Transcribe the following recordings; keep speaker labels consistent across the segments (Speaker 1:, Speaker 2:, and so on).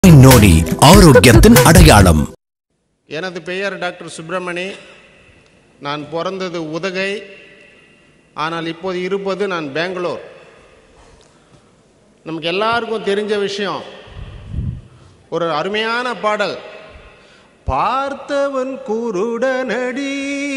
Speaker 1: நோடி ஆரோக்கியத்தின் அடையாளம்
Speaker 2: எனது பெயர் டாக்டர் சுப்பிரமணி நான் பிறந்தது உதகை ஆனால் இப்போது இருப்பது நான் பெங்களூர் நமக்கு எல்லாருக்கும் தெரிஞ்ச விஷயம் ஒரு அருமையான பாடல் பார்த்தவன் குருடனடி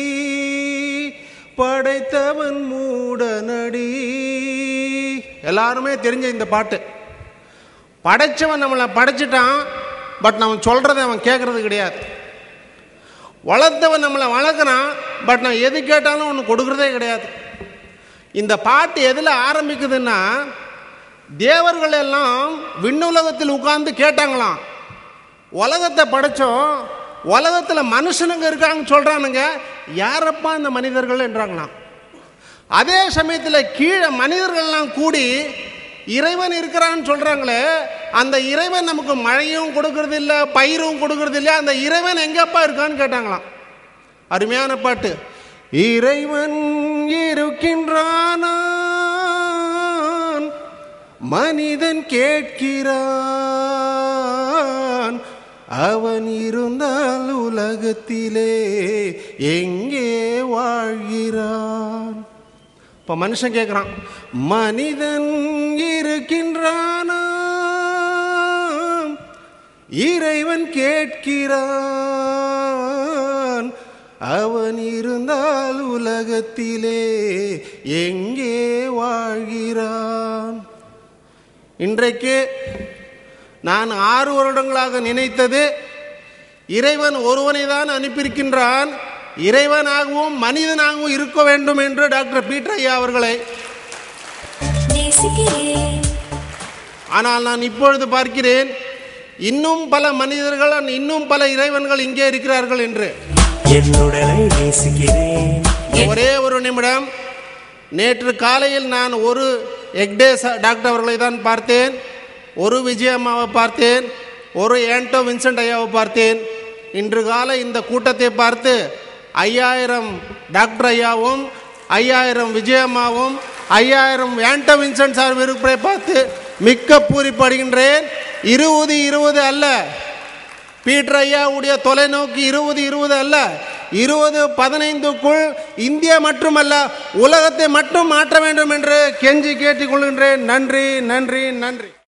Speaker 2: படைத்தவன் மூடனடி எல்லாருமே தெரிஞ்ச இந்த பாட்டு படைச்சவன் நம்மளை படைச்சிட்டான் பட் நம்ம சொல்கிறத அவன் கேட்குறது கிடையாது வளர்த்தவன் நம்மளை வளர்க்குறான் பட் நான் எது கேட்டாலும் ஒன்று கொடுக்குறதே கிடையாது இந்த பாட்டு எதில் ஆரம்பிக்குதுன்னா தேவர்கள் எல்லாம் விண்ணுலகத்தில் உட்கார்ந்து கேட்டாங்களாம் உலகத்தை படைச்சோம் உலகத்தில் மனுஷனுங்க இருக்காங்கன்னு சொல்கிறானுங்க யாரப்பா இந்த மனிதர்கள் என்றாங்களாம் அதே சமயத்தில் கீழே மனிதர்கள்லாம் கூடி இறைவன் இருக்கிறான்னு சொல்கிறாங்களே அந்த இறைவன் நமக்கு மழையும் கொடுக்கறது இல்லை பயிரும் கொடுக்கறது இல்லை அந்த இறைவன் எங்கப்பா இருக்கான்னு கேட்டாங்களாம் அருமையான பாட்டு இறைவன் இருக்கின்றானான் மனிதன் கேட்கிறான் அவன் இருந்தால் உலகத்திலே எங்கே வாழ்கிறான் இப்போ மனுஷன் கேட்குறான் மனிதன் இருக்கின்றானாம் இறைவன் கேட்கிறான் அவன் இருந்தால் உலகத்திலே எங்கே வாழ்கிறான் இன்றைக்கு நான் ஆறு வருடங்களாக நினைத்தது இறைவன் ஒருவனை தான் அனுப்பியிருக்கின்றான் இறைவனாகவும் மனிதனாகவும் இருக்க வேண்டும் என்று டாக்டர் பீட்டர் ஐயா அவர்களை
Speaker 3: நேசிக்கிறேன்
Speaker 2: ஆனால் நான் இப்பொழுது பார்க்கிறேன் இன்னும் பல மனிதர்கள் இன்னும் பல இறைவன்கள் இங்கே இருக்கிறார்கள் என்று
Speaker 4: என்னுடலை நேசிக்கிறேன்
Speaker 2: ஒரே ஒரு நிமிடம் நேற்று காலையில் நான் ஒரு எக்டே ச- டாக்டர் அவர்களை தான் பார்த்தேன் ஒரு விஜயம்மாவை பார்த்தேன் ஒரு ஏன்டோ வின்சென்ட் ஐயாவை பார்த்தேன் இன்று காலை இந்த கூட்டத்தை பார்த்து ஐயாயிரம் டாக்டர் ஐயாவும் ஐயாயிரம் விஜயம்மாவும் ஐயாயிரம் ஏன்டோ வின்சென்ட் சார் விருப்பரை பார்த்து மிக்க பூரிப்படுகின்றேன் இருபது இருபது அல்ல பீட்டர் ஐயாவுடைய தொலைநோக்கி இருபது இருபது அல்ல இருபது பதினைந்துக்குள் இந்தியா மட்டுமல்ல உலகத்தை மட்டும் மாற்ற வேண்டும் என்று கெஞ்சி கேட்டுக்கொள்கின்றேன் நன்றி நன்றி நன்றி